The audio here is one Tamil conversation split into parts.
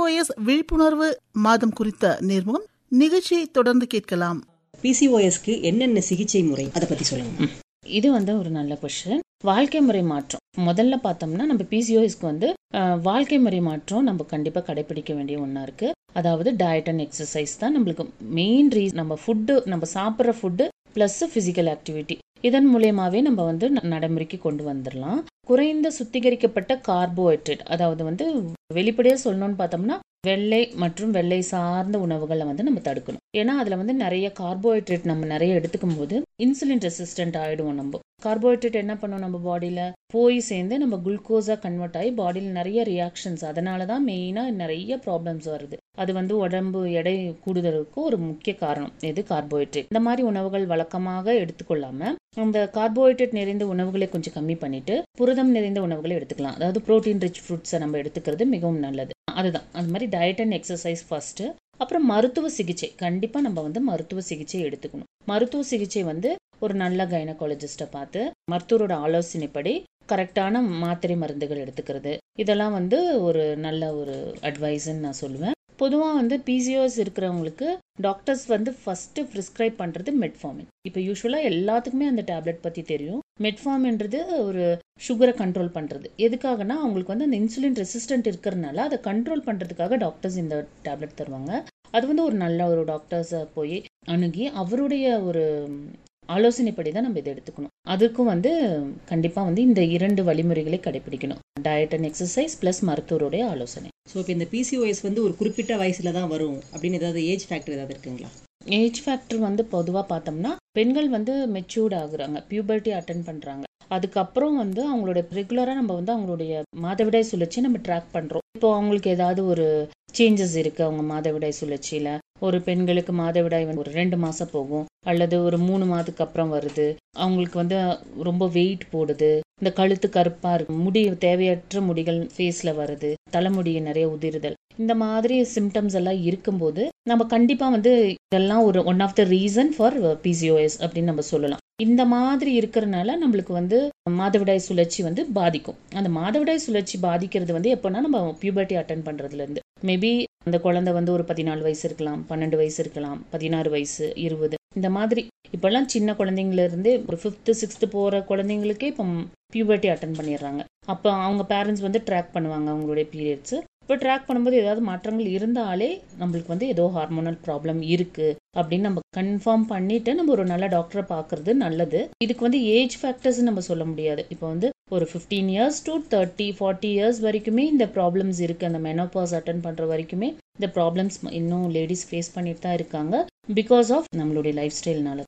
பிசிஓஎஸ் விழிப்புணர்வு மாதம் குறித்த நேர்முகம் நிகழ்ச்சியை தொடர்ந்து கேட்கலாம் பிசிஓஎஸ்க்கு என்னென்ன சிகிச்சை முறை அதை பத்தி சொல்லுங்க இது வந்து ஒரு நல்ல கொஷின் வாழ்க்கை முறை மாற்றம் முதல்ல பார்த்தோம்னா நம்ம பிசிஓஎஸ்க்கு வந்து அஹ், வாழ்க்கை முறை மாற்றம் நம்ம கண்டிப்பாக கடைபிடிக்க வேண்டிய ஒன்றா இருக்கு அதாவது டயட் அண்ட் எக்ஸசைஸ் தான் நம்மளுக்கு மெயின் ரீசன் நம்ம ஃபுட்டு நம்ம சாப்பிட்ற ஃபுட்டு ப்ளஸ் ஃபிசிக்கல் ஆக்டிவிட்டி இதன் மூலியமாவே நம்ம வந்து ந- நடைமுறைக்கு கொண்டு வந்துடலாம் குறைந்த சுத்திகரிக்கப்பட்ட கார்போஹைட்ரேட் அதாவது வந்து வெளிப்படையாக சொல்லணும்னு பார்த்தோம்னா வெள்ளை மற்றும் வெள்ளை சார்ந்த உணவுகளை வந்து நம்ம தடுக்கணும் ஏன்னா அதுல வந்து நிறைய கார்போஹைட்ரேட் நம்ம நிறைய எடுத்துக்கும் போது இன்சுலின் ரெசிஸ்டன்ட் ஆயிடுவோம் நம்ம கார்போஹைட்ரேட் என்ன பண்ணும் நம்ம பாடியில போய் சேர்ந்து நம்ம குளுக்கோஸா கன்வெர்ட் ஆகி பாடியில் நிறைய ரியாக்ஷன்ஸ் அதனால தான் மெயினாக நிறைய ப்ராப்ளம்ஸ் வருது அது வந்து உடம்பு எடை கூடுதலுக்கு ஒரு முக்கிய காரணம் எது கார்போஹைட்ரேட் இந்த மாதிரி உணவுகள் வழக்கமாக எடுத்துக்கொள்ளாம அந்த கார்போஹைட்ரேட் நிறைந்த உணவுகளை கொஞ்சம் கம்மி பண்ணிட்டு புரதம் நிறைந்த உணவுகளை எடுத்துக்கலாம் அதாவது புரோட்டீன் ரிச் ஃப்ரூட்ஸை நம்ம எடுத்துக்கிறது மிகவும் நல்லது அதுதான் அந்த மாதிரி டயட் அண்ட் எக்ஸசைஸ் ஃபர்ஸ்ட் அப்புறம் மருத்துவ சிகிச்சை கண்டிப்பா நம்ம வந்து மருத்துவ சிகிச்சை எடுத்துக்கணும் மருத்துவ சிகிச்சை வந்து ஒரு நல்ல கைனகாலஜிஸ்ட்டை பார்த்து மருத்துவரோட ஆலோசனைப்படி கரெக்டான மாத்திரை மருந்துகள் எடுத்துக்கிறது இதெல்லாம் வந்து ஒரு நல்ல ஒரு அட்வைஸ்ன்னு நான் சொல்லுவேன் பொதுவாக வந்து பிசிஓஎஸ் இருக்கிறவங்களுக்கு டாக்டர்ஸ் வந்து ஃபர்ஸ்ட் ப்ரிஸ்கிரைப் பண்ணுறது மெட்ஃபார்மின் இப்போ யூஸ்வலாக எல்லாத்துக்குமே அந்த டேப்லெட் பற்றி தெரியும் மெட்ஃபார்மின்றது ஒரு சுகரை கண்ட்ரோல் பண்ணுறது எதுக்காகனா அவங்களுக்கு வந்து அந்த இன்சுலின் ரெசிஸ்டன்ட் இருக்கிறனால அதை கண்ட்ரோல் பண்ணுறதுக்காக டாக்டர்ஸ் இந்த டேப்லெட் தருவாங்க அது வந்து ஒரு நல்ல ஒரு டாக்டர்ஸை போய் அணுகி அவருடைய ஒரு ஆலோசனைப்படி தான் நம்ம இதை எடுத்துக்கணும் அதுக்கும் வந்து கண்டிப்பாக வந்து இந்த இரண்டு வழிமுறைகளை கடைபிடிக்கணும் டயட் அண்ட் எக்ஸசைஸ் ப்ளஸ் மருத்துவருடைய ஆலோசனை ஸோ இப்போ இந்த பிசிஓஎஸ் வந்து ஒரு குறிப்பிட்ட வயசுல தான் வரும் அப்படின்னு ஏதாவது ஏஜ் ஃபேக்டர் ஏதாவது இருக்குங்களா ஏஜ் ஃபேக்டர் வந்து பொதுவாக பார்த்தோம்னா பெண்கள் வந்து மெச்சூர்ட் ஆகுறாங்க பியூபர்ட்டி அட்டன் பண்ணுறாங்க அதுக்கப்புறம் வந்து அவங்களோட ரெகுலராக நம்ம வந்து அவங்களுடைய மாதவிடாய் சுழற்சி நம்ம ட்ராக் பண்ணுறோம் இப்போ அவங்களுக்கு ஏதாவது ஒரு சேஞ்சஸ் இருக்கு அவங்க மாதவிடாய் சுழற்சியில ஒரு பெண்களுக்கு மாதவிடாய் வந்து ஒரு ரெண்டு மாசம் போகும் அல்லது ஒரு மூணு மாதத்துக்கு அப்புறம் வருது அவங்களுக்கு வந்து ரொம்ப வெயிட் போடுது இந்த கழுத்து கருப்பா இருக்கு முடி தேவையற்ற முடிகள் ஃபேஸ்ல வருது தலைமுடி நிறைய உதிருதல் இந்த மாதிரி சிம்டம்ஸ் எல்லாம் இருக்கும்போது நம்ம கண்டிப்பா வந்து இதெல்லாம் ஒரு one of the reason for PCOS அப்படின்னு நம்ம சொல்லலாம் இந்த மாதிரி இருக்கிறனால நம்மளுக்கு வந்து மாதவிடாய் சுழற்சி வந்து பாதிக்கும் அந்த மாதவிடாய் சுழற்சி பாதிக்கிறது வந்து எப்போனா நம்ம பியூபர்ட்டி அட்டன் பண்றதுல இருந்து மேபி அந்த குழந்தை வந்து ஒரு பதினாலு வயசு இருக்கலாம் பன்னெண்டு வயசு இருக்கலாம் பதினாறு வயசு இருபது இந்த மாதிரி இப்பெல்லாம் சின்ன குழந்தைங்கள இருந்தே ஒரு ஃபிஃப்த்து சிக்ஸ்த்து போற குழந்தைங்களுக்கே இப்போ பியூபர்ட்டி அட்டன் பண்ணிடுறாங்க அப்போ அவங்க பேரண்ட்ஸ் வந்து ட்ராக் பண்ணுவாங்க அவங்களுடைய பீரியட்ஸ் இப்போ ட்ராக் பண்ணும்போது ஏதாவது மாற்றங்கள் இருந்தாலே நம்மளுக்கு வந்து ஏதோ ஹார்மோனல் ப்ராப்ளம் இருக்கு அப்படின்னு நம்ம கன்ஃபார்ம் பண்ணிட்டு நம்ம ஒரு நல்ல டாக்டரை பார்க்கறது நல்லது இதுக்கு வந்து ஏஜ் ஃபேக்டர்ஸ் நம்ம சொல்ல முடியாது இப்போ வந்து ஒரு fifteen years to thirty forty years வரைக்குமே இந்த ப்ராப்ளம்ஸ் இருக்கு அந்த மெனோபாஸ் அட்டன் பண்ற வரைக்குமே இந்த ப்ராப்ளம்ஸ் இன்னும் லேடிஸ் ஃபேஸ் பண்ணிட்டு தான் இருக்காங்க பிகாஸ் ஆஃப் நம்மளுடைய லைஃப் ஸ்டைல்னால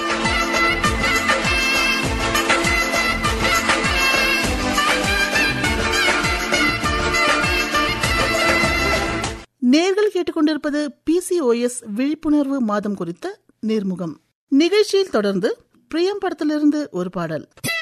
நேர்கள் கேட்டுக்கொண்டிருப்பது பிசிஓஎஸ் விழிப்புணர்வு மாதம் குறித்த நேர்முகம் நிகழ்ச்சியில் தொடர்ந்து பிரியம் படத்திலிருந்து ஒரு பாடல்